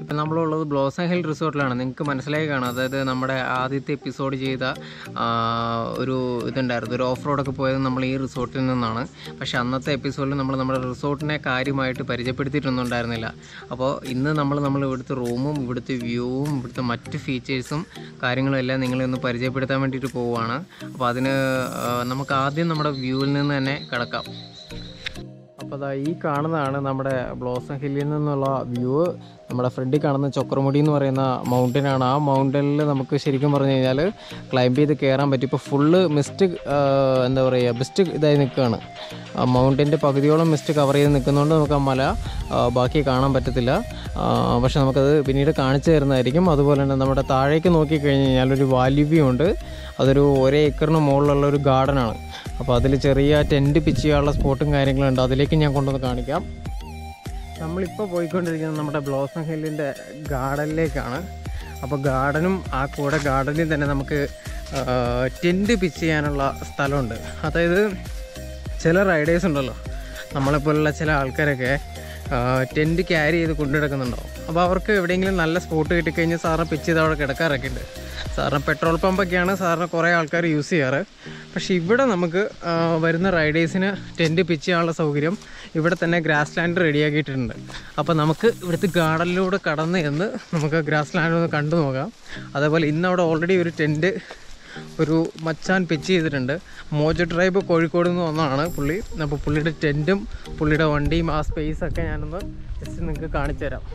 ഇപ്പം നമ്മളുള്ളത് blossom hill റിസോർട്ടിലാണ് നിങ്ങൾക്ക് മനസ്സിലായി കാണും അതായത് നമ്മുടെ ആദ്യത്തെ എപ്പിസോഡ് ചെയ്ത ആ, ഒരു ഇതുണ്ടായിരുന്നു ഒരു ഓഫ് റോഡൊക്കെ പോയത് നമ്മൾ ഈ റിസോർട്ടിൽ നിന്നാണ് പക്ഷേ അന്നത്തെ എപ്പിസോഡിൽ നമ്മൾ നമ്മുടെ റിസോർട്ടിനെ കാര്യമായിട്ട് പരിചയപ്പെടുത്തിയിട്ടൊന്നും ഉണ്ടായിരുന്നില്ല അപ്പോൾ ഇന്ന് നമ്മൾ നമ്മൾ ഇവിടുത്തെ റൂമും ഇവിടുത്തെ വ്യൂവും ഇവിടുത്തെ മറ്റ് ഫീച്ചേഴ്സും കാര്യങ്ങളും എല്ലാം നിങ്ങളെ ഒന്ന് പരിചയപ്പെടുത്താൻ വേണ്ടിയിട്ട് പോവുകയാണ് അപ്പോൾ അതിന് ആ, നമുക്ക് ആദ്യം നമ്മുടെ വ്യൂവിൽ നിന്ന് തന്നെ കിടക്കാം അപ്പോൾ അതാ ഈ കാണുന്നതാണ് നമ്മുടെ ബ്ലോസം ഹില്ലിൽ നിന്നുള്ള വ്യൂ നമ്മുടെ ഫ്രണ്ടിൽ കാണുന്ന ചക്രമുടി എന്ന് പറയുന്ന മൗണ്ടൻ ആണ് ആ മൗണ്ടനിൽ നമുക്ക് ശരിക്കും പറഞ്ഞു കഴിഞ്ഞാൽ ക്ലൈംബ് ചെയ്ത് കയറാൻ പറ്റും ഇപ്പോൾ ഫുള്ള് മിസ്റ്റ് എന്താ പറയുക മിസ്റ്റ് ഇതായി നിൽക്കുകയാണ് ആ മൗണ്ടൻ്റെ പകുതിയോളം മിസ്റ്റ് കവർ ചെയ്ത് നിൽക്കുന്നതുകൊണ്ട് നമുക്ക് ആ മല ആ, ബാക്കി കാണാൻ പറ്റത്തില്ല ആ, പക്ഷെ നമുക്കത് പിന്നീട് കാണിച്ചു തരുന്നതായിരിക്കും അതുപോലെ തന്നെ നമ്മുടെ താഴേക്ക് നോക്കിക്കഴിഞ്ഞ് കഴിഞ്ഞാൽ ഒരു വാലി വ്യൂ ഉണ്ട് അതൊരു ഒരേ ഏക്കറിന് മുകളിലുള്ള ഒരു ഗാർഡനാണ് അപ്പോൾ അതിൽ ചെറിയ ടെൻറ്റ് പിച്ച് ചെയ്യാനുള്ള സ്പോട്ടും കാര്യങ്ങളുണ്ട് അതിലേക്ക് ഞാൻ കൊണ്ടുവന്ന് കാണിക്കാം നമ്മളിപ്പോൾ പോയിക്കൊണ്ടിരിക്കുന്നത് നമ്മുടെ ബ്ലോസം ഹില്ലിൻ്റെ ഗാർഡനിലേക്കാണ് അപ്പോൾ ഗാർഡനും ആ കൂടെ ഗാർഡനിൽ തന്നെ നമുക്ക് ടെൻറ്റ് പിച്ച് ചെയ്യാനുള്ള സ്ഥലമുണ്ട് അതായത് ചില റൈഡേഴ്സ് ഉണ്ടല്ലോ നമ്മളെപ്പോലുള്ള ചില ആൾക്കാരൊക്കെ ടെൻറ്റ് ക്യാരി ചെയ്ത് കൊണ്ടുനടക്കുന്നുണ്ടാവും അപ്പോൾ അവർക്ക് എവിടെയെങ്കിലും നല്ല സ്പോട്ട് കിട്ടിക്കഴിഞ്ഞാൽ സാറിന് പിച്ച് ചെയ്ത് അവിടെ കിടക്കാറൊക്കെ ഉണ്ട് സാറിന് പെട്രോൾ പമ്പൊക്കെയാണ് സാറിന് കുറേ ആൾക്കാർ യൂസ് ചെയ്യാറ് പക്ഷേ ഇവിടെ നമുക്ക് ആ, വരുന്ന റൈഡേഴ്സിന് ടെൻറ്റ് പിച്ച് ചെയ്യാനുള്ള സൗകര്യം ഇവിടെ തന്നെ ഗ്രാസ് ലാൻഡ് റെഡിയാക്കിയിട്ടുണ്ട് അപ്പോൾ നമുക്ക് ഇവിടുത്തെ ഗാർഡനിലൂടെ കടന്ന് എന്ന് നമുക്ക് ഗ്രാസ് ലാൻഡ് ഒന്ന് കണ്ടു നോക്കാം അതേപോലെ ഇന്ന് അവിടെ ഓൾറെഡി ഒരു ടെൻറ്റ് ഒരു മച്ചാൻ പിച്ച് ചെയ്തിട്ടുണ്ട് മോജോ ട്രൈബ് കോഴിക്കോട് നിന്ന് വന്നതാണ് പുള്ളി അപ്പോൾ പുള്ളിയുടെ ടെൻറ്റും പുള്ളിയുടെ വണ്ടിയും ആ സ്പേസ് ഒക്കെ ഞാനൊന്ന് ജസ്റ്റ് നിങ്ങൾക്ക് കാണിച്ചു തരാം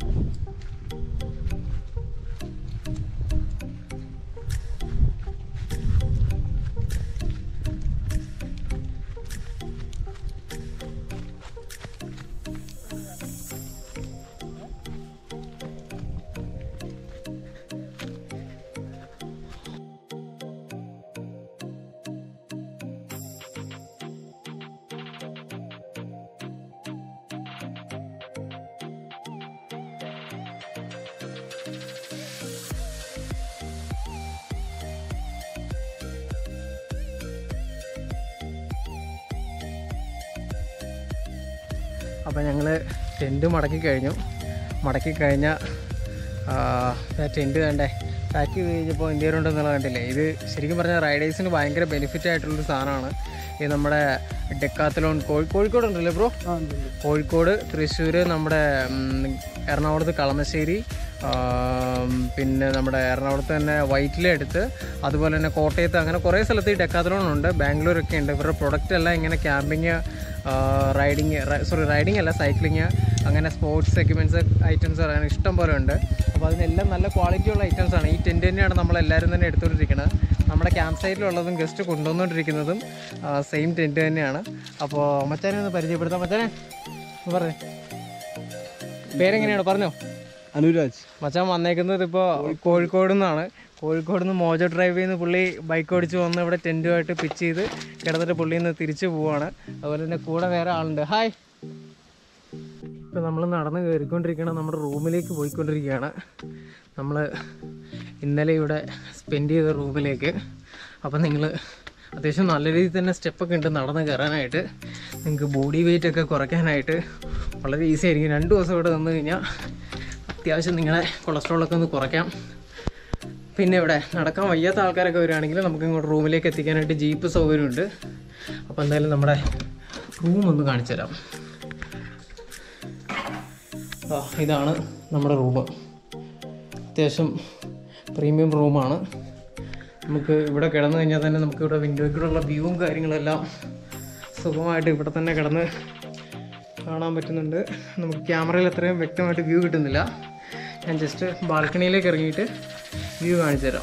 അപ്പോൾ ഞങ്ങൾ ടെൻറ്റ് മടക്കി കഴിഞ്ഞു മടക്കി കഴിഞ്ഞ ടെൻറ്റ് കണ്ടേ പാക്ക് ചെയ്ത് കഴിഞ്ഞപ്പോൾ ഇന്ത്യയിലുണ്ടെന്നുള്ള കണ്ടില്ലേ ഇത് ശരിക്കും പറഞ്ഞാൽ റൈഡേഴ്സിന് ഭയങ്കര ബെനിഫിറ്റ് ആയിട്ടുള്ളൊരു സാധനമാണ് ഇത് നമ്മുടെ ഡെക്കാത്തലോൺ കോഴി കോഴിക്കോടുണ്ടല്ലേ ബ്രോ കോഴിക്കോട് തൃശ്ശൂർ നമ്മുടെ ഉം, എറണാകുളത്ത് കളമശ്ശേരി ആം, പിന്നെ നമ്മുടെ എറണാകുളത്ത് തന്നെ വൈറ്റിലെ അടുത്ത് അതുപോലെ തന്നെ കോട്ടയത്ത് അങ്ങനെ കുറേ സ്ഥലത്ത് ഈ ഡെക്കാത്തലോൺ ഉണ്ട് ബാംഗ്ലൂരൊക്കെ ഉണ്ട് ഇവരുടെ പ്രൊഡക്റ്റ് എല്ലാം ഇങ്ങനെ ക്യാമ്പിങ് റൈഡിങ് സോറി റൈഡിങ് അല്ല സൈക്ലിങ് അങ്ങനെ സ്പോർട്സ് എക്യുപ്മെൻറ്റ്സ് ഐറ്റംസ് അങ്ങനെ ഇഷ്ടം പോലെ ഉണ്ട് അപ്പോൾ അതിനെല്ലാം നല്ല ക്വാളിറ്റിയുള്ള ഐറ്റംസ് ആണ് ഈ ടെൻറ്റ് തന്നെയാണ് നമ്മളെല്ലാവരും തന്നെ എടുത്തുകൊണ്ടിരിക്കുന്നത് നമ്മുടെ ക്യാമ്പ് സൈറ്റിലുള്ളതും ഗസ്റ്റ് കൊണ്ടുവന്നുകൊണ്ടിരിക്കുന്നതും സെയിം ടെൻറ്റ് തന്നെയാണ് അപ്പോൾ മച്ചാനെ ഒന്ന് പരിചയപ്പെടുത്താം മച്ചാനെ പറഞ്ഞേ പേരെങ്ങനെയാണ് പറഞ്ഞോ അനുരാജ് മച്ചാൻ വന്നേക്കുന്നത് ഇപ്പോൾ കോഴിക്കോട് നിന്നാണ് കോഴിക്കോട് നിന്ന് മോജോ ഡ്രൈവ് ചെയ്യുന്ന പുള്ളി ബൈക്ക് ഓടിച്ച് വന്ന് ഇവിടെ ടെൻറ്റുമായിട്ട് പിച്ച് ചെയ്ത് കിടന്നിട്ട് പുള്ളി നിന്ന് തിരിച്ചു പോവാണ് അതുപോലെ തന്നെ കൂടെ വേറെ ആളുണ്ട് ഹായ് ഇപ്പം നമ്മൾ നടന്ന് കയറിക്കൊണ്ടിരിക്കുകയാണ് നമ്മുടെ റൂമിലേക്ക് പോയിക്കൊണ്ടിരിക്കുകയാണ് നമ്മൾ ഇന്നലെ ഇവിടെ സ്പെൻഡ് ചെയ്ത റൂമിലേക്ക് അപ്പം നിങ്ങൾ അത്യാവശ്യം നല്ല രീതിയിൽ തന്നെ സ്റ്റെപ്പൊക്കെ ഉണ്ട് നടന്ന് കയറാനായിട്ട് നിങ്ങൾക്ക് ബോഡി വെയിറ്റ് ഒക്കെ കുറയ്ക്കാനായിട്ട് വളരെ ഈസി ആയിരിക്കും രണ്ട് ദിവസം ഇവിടെ വന്നു കഴിഞ്ഞാൽ അത്യാവശ്യം നിങ്ങളെ കൊളസ്ട്രോളൊക്കെ ഒന്ന് കുറയ്ക്കാം പിന്നെ ഇവിടെ നടക്കാൻ വയ്യാത്ത ആൾക്കാരൊക്കെ വരികയാണെങ്കിൽ നമുക്ക് ഇങ്ങോട്ട് റൂമിലേക്ക് എത്തിക്കാനായിട്ട് ജീപ്പ് സൗകര്യമുണ്ട് അപ്പോൾ എന്തായാലും നമ്മുടെ റൂം ഒന്ന് കാണിച്ചു തരാം ആ ഇതാണ് നമ്മുടെ റൂം അത്യാവശ്യം പ്രീമിയം റൂമാണ് നമുക്ക് ഇവിടെ കിടന്നു കഴിഞ്ഞാൽ തന്നെ നമുക്ക് ഇവിടെ വിൻഡോയിൽ കൂടെയുള്ള വ്യൂവും കാര്യങ്ങളെല്ലാം സുഖമായിട്ട് ഇവിടെ തന്നെ കിടന്ന് കാണാൻ പറ്റുന്നുണ്ട് നമുക്ക് ക്യാമറയിൽ അത്രയും വ്യക്തമായിട്ട് വ്യൂ കിട്ടുന്നില്ല ഞാൻ ജസ്റ്റ് ബാൽക്കണിയിലേക്ക് ഇറങ്ങിയിട്ട് വ്യൂ കാണിച്ചു തരാം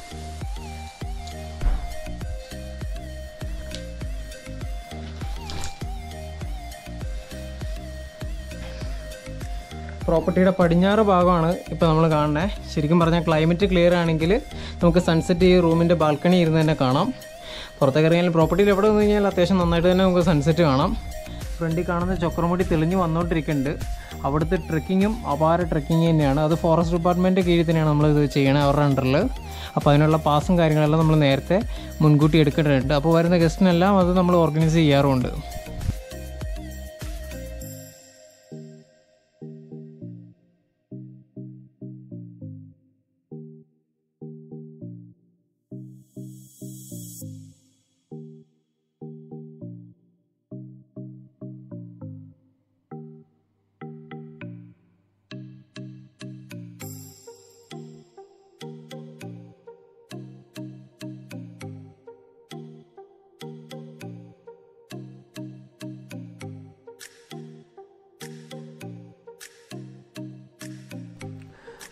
പ്രോപ്പർട്ടിയുടെ പടിഞ്ഞാറ് ഭാഗമാണ് ഇപ്പോൾ നമ്മൾ കാണുന്നത് ശരിക്കും പറഞ്ഞാൽ ക്ലൈമറ്റ് ക്ലിയർ ആണെങ്കിൽ നമുക്ക് സൺസെറ്റ് ഈ റൂമിൻ്റെ ബാൽക്കണി ഇരുന്ന് തന്നെ കാണാം പുറത്തേക്ക് ഇറങ്ങിയാൽ പ്രോപ്പർട്ടിയിൽ എവിടെ നിന്ന് കഴിഞ്ഞാൽ അത്യാവശ്യം നന്നായിട്ട് തന്നെ നമുക്ക് സൺസെറ്റ് കാണാം ഫ്രണ്ടിൽ കാണുന്ന ചക്രമുടി തെളിഞ്ഞു വന്നുകൊണ്ടിരിക്കുന്നുണ്ട് അവിടുത്തെ ട്രെക്കിങ്ങും അപാര ട്രെക്കിങ് തന്നെയാണ് അത് ഫോറസ്റ്റ് ഡിപ്പാർട്ട്മെൻറ്റ് കീഴിൽ തന്നെയാണ് നമ്മളിത് ചെയ്യണത് അവരുടെ അണ്ടറിൽ അപ്പോൾ അതിനുള്ള പാസും കാര്യങ്ങളെല്ലാം നമ്മൾ നേരത്തെ മുൻകൂട്ടി എടുക്കേണ്ടതുണ്ട് അപ്പോൾ വരുന്ന ഗസ്റ്റിനെല്ലാം അത് നമ്മൾ ഓർഗനൈസ് ചെയ്യാറുമുണ്ട്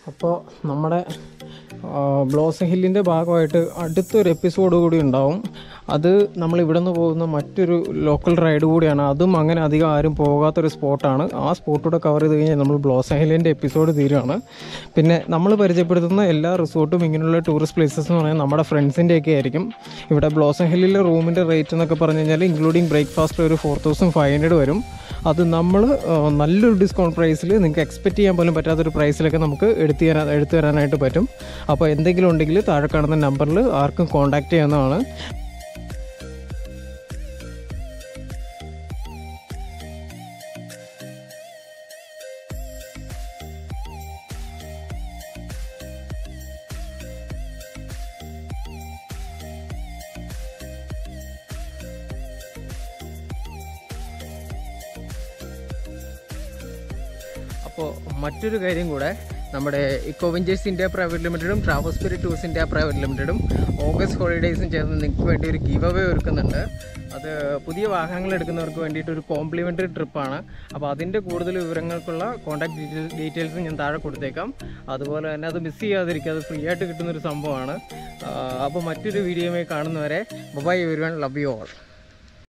അപ്പോൾ നമ്മുടെ ബ്ലോസം ഹില്ലിൻ്റെ ഭാഗമായിട്ട് അടുത്തൊരു എപ്പിസോഡ് കൂടി ഉണ്ടാവും അത് നമ്മൾ ഇവിടെ നിന്ന് പോകുന്ന മറ്റൊരു ലോക്കൽ റൈഡ് കൂടിയാണ് അതും അങ്ങനെ അധികം ആരും പോകാത്തൊരു സ്പോട്ടാണ് ആ സ്പോട്ടൂടെ കവർ ചെയ്ത് കഴിഞ്ഞാൽ നമ്മൾ ബ്ലോസം ഹില്ലിൻ്റെ എപ്പിസോഡ് തീരുകയാണ് പിന്നെ നമ്മൾ പരിചയപ്പെടുത്തുന്ന എല്ലാ റിസോർട്ടും ഇങ്ങനെയുള്ള ടൂറിസ്റ്റ് പ്ലേസസ് എന്ന് പറഞ്ഞാൽ നമ്മുടെ ഫ്രണ്ട്സിൻ്റെയൊക്കെ ആയിരിക്കും ഇവിടെ ബ്ലോസം ഹില്ലിലെ റൂമിൻ്റെ റേറ്റ് എന്നൊക്കെ പറഞ്ഞു കഴിഞ്ഞാൽ ഇൻക്ലൂഡിങ് ബ്രേക്ക്ഫാസ്റ്റ് ഒരു ഫോർ തൗസൻഡ് ഫൈവ് ഹൺഡ്രഡ് വരും അത് നമ്മൾ നല്ലൊരു ഡിസ്കൗണ്ട് പ്രൈസിൽ നിങ്ങൾക്ക് എക്സ്പെക്റ്റ് ചെയ്യാൻ പോലും പറ്റാത്തൊരു പ്രൈസിലൊക്കെ നമുക്ക് എടുത്തു തരാൻ എടുത്തു തരാനായിട്ട് പറ്റും അപ്പോൾ എന്തെങ്കിലും ഉണ്ടെങ്കിൽ താഴെ കാണുന്ന നമ്പറിൽ ആർക്കും കോൺടാക്റ്റ് ചെയ്യാവുന്നതാണ് അപ്പോൾ മറ്റൊരു കാര്യം കൂടെ നമ്മുടെ ഇക്കോ വെഞ്ചേഴ്സ് ഇന്ത്യ പ്രൈവറ്റ് ലിമിറ്റഡും ട്രാവൽസ്പിരിറ്റ് ടൂർസ് ഇന്ത്യ പ്രൈവറ്റ് ലിമിറ്റഡും ഓഗസ്റ്റ് ഹോളിഡേയ്സും ചേർന്ന് നിങ്ങൾക്ക് വേണ്ടി ഒരു ഗീവ് അവേ ഒരുക്കുന്നുണ്ട് അത് പുതിയ വാഹനങ്ങൾ എടുക്കുന്നവർക്ക് വേണ്ടിയിട്ട് ഒരു കോംപ്ലിമെൻ്ററി ട്രിപ്പാണ് അപ്പോൾ അതിൻ്റെ കൂടുതൽ വിവരങ്ങൾക്കുള്ള കോൺടാക്ട് ഡീറ്റെയിൽ ഡീറ്റെയിൽസ് ഞാൻ താഴെ കൊടുത്തേക്കാം അതുപോലെ തന്നെ അത് മിസ് ചെയ്യാതിരിക്കുക അത് ഫ്രീ ആയിട്ട് കിട്ടുന്നൊരു സംഭവമാണ് അപ്പോൾ മറ്റൊരു വീഡിയോയുമായി കാണുന്നവരെ bye everyone love you all